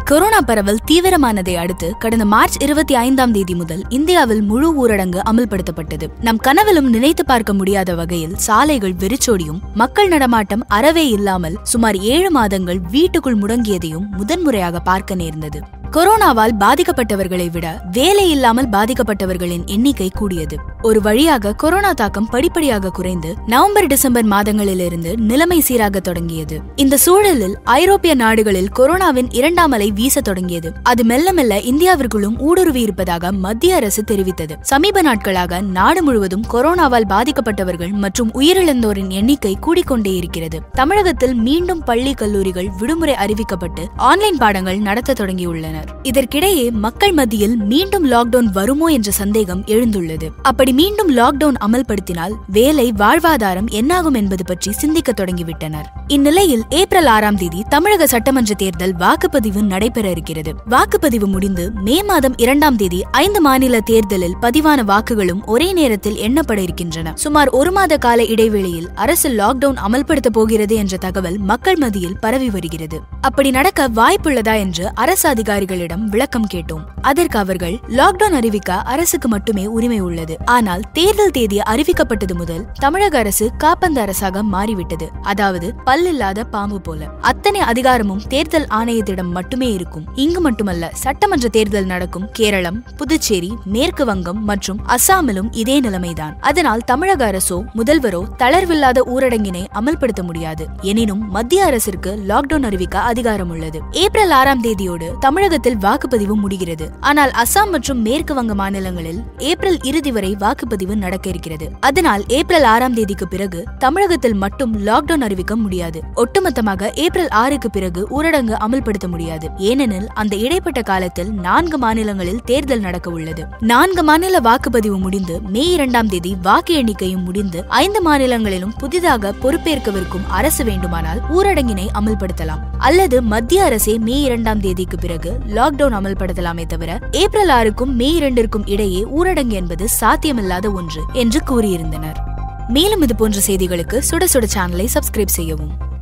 corona பரவல் தீவிரமானதை அடுத்து கடந்த மார்ச் இருபத்தி ஐந்தாம் தேதி முதல் இந்தியாவில் முழு ஊரடங்கு அமல்படுத்தப்பட்டது நம் கனவிலும் நினைத்து பார்க்க முடியாத வகையில் சாலைகள் வெறிச்சோடியும் மக்கள் நடமாட்டம் அறவே இல்லாமல் சுமார் ஏழு மாதங்கள் வீட்டுக்குள் முடங்கியதையும் முதன்முறையாக பார்க்க நேர்ந்தது கொரோனாவால் பாதிக்கப்பட்டவர்களை விட வேலை இல்லாமல் பாதிக்கப்பட்டவர்களின் எண்ணிக்கை கூடியது ஒரு வழியாக கொரோனா தாக்கம் படிப்படியாக குறைந்து நவம்பர் டிசம்பர் மாதங்களிலிருந்து நிலைமை சீராக தொடங்கியது இந்த சூழலில் ஐரோப்பிய நாடுகளில் கொரோனாவின் இரண்டாம் அலை வீச தொடங்கியது அது மெல்ல மெல்ல இந்தியாவிற்குள்ளும் ஊடுருவி இருப்பதாக மத்திய அரசு தெரிவித்தது சமீப நாட்களாக நாடு முழுவதும் கொரோனாவால் பாதிக்கப்பட்டவர்கள் மற்றும் உயிரிழந்தோரின் எண்ணிக்கை கூடிக்கொண்டே இருக்கிறது தமிழகத்தில் மீண்டும் பள்ளி கல்லூரிகள் விடுமுறை அறிவிக்கப்பட்டு ஆன்லைன் பாடங்கள் நடத்த தொடங்கியுள்ளனர் இதற்கிடையே மக்கள் மத்தியில் மீண்டும் லாக்டவுன் வருமோ என்ற சந்தேகம் எழுந்துள்ளது அப்படி மீண்டும் லாக்டவுன் அமல்படுத்தினால் வேலை வாழ்வாதாரம் என்னாகும் என்பது பற்றி சிந்திக்க தொடங்கிவிட்டனர் இந்நிலையில் ஏப்ரல் ஆறாம் தேதி தமிழக சட்டமன்ற தேர்தல் வாக்குப்பதிவு நடைபெற இருக்கிறது வாக்குப்பதிவு முடிந்து மே மாதம் இரண்டாம் தேதி ஐந்து மாநில தேர்தலில் பதிவான வாக்குகளும் ஒரே நேரத்தில் எண்ணப்பட இருக்கின்றன சுமார் ஒரு மாத கால இடைவெளியில் அரசு லாக்டவுன் அமல்படுத்த போகிறது என்ற தகவல் மக்கள் மத்தியில் பரவி வருகிறது அப்படி நடக்க வாய்ப்புள்ளதா என்று அரசு அதிகாரிகளிடம் விளக்கம் கேட்டோம் அதற்கு அவர்கள் லாக்டவுன் அறிவிக்க அரசுக்கு மட்டுமே உரிமை உள்ளது ஆனால் தேர்தல் தேதி அறிவிக்கப்பட்டது முதல் தமிழக அரசு காப்பந்த அரசாக மாறிவிட்டது அதாவது பல்லில்லாத பாம்பு போல அத்தனை அதிகாரமும் தேர்தல் ஆணையத்திடம் மட்டுமே இருக்கும் இங்கு மட்டுமல்ல சட்டமன்ற தேர்தல் நடக்கும் கேரளம் புதுச்சேரி மேற்கு வங்கம் மற்றும் அசாமிலும் இதே நிலைமைதான் அதனால் தமிழக அரசோ முதல்வரோ தளர்வில்லாத ஊரடங்கினை அமல்படுத்த முடியாது எனினும் மத்திய அரசிற்கு லாக்டவுன் அறிவிக்க அதிகாரம் உள்ளது ஏப்ரல் ஆறாம் தேதியோடு தமிழகத்தில் வாக்குப்பதிவு முடிகிறது ஆனால் அசாம் மற்றும் மேற்கு வங்க மாநிலங்களில் ஏப்ரல் இறுதி வரை வாக்குப்பதிவு நடக்க இருக்கிறது அதனால் ஏப்ரல் ஆறாம் தேதிக்கு பிறகு தமிழகத்தில் மட்டும் லாக்டவுன் அறிவிக்க முடியாது ஒட்டுமொத்தமாக ஏப்ரல் ஆறுக்கு பிறகு ஊரடங்கு அமல்படுத்த முடியாது ஏனெனில் அந்த இடைப்பட்ட காலத்தில் நான்கு மாநிலங்களில் தேர்தல் நடக்க உள்ளது நான்கு மாநில வாக்குப்பதிவு முடிந்து மே இரண்டாம் தேதி வாக்கு எண்ணிக்கையும் முடிந்து ஐந்து மாநிலங்களிலும் புதிதாக பொறுப்பேற்கவிருக்கும் அரசு வேண்டுமானால் ஊரடங்கினை அமல்படுத்தலாம் அல்லது மத்திய அரசே மே இரண்டாம் தேதிக்கு பிறகு லாக்டவுன் அமல்படுத்தலாமே தவிர ஏப்ரல் ஆறுக்கும் மே இரண்டிற்கும் இடையே ஊரடங்கு என்பது சாத்தியமில்லாத ஒன்று என்று கூறியிருந்தனர் மேலும் இது போன்ற செய்திகளுக்கு சுட சுட சேனலை சப்ஸ்கிரைப் செய்யவும்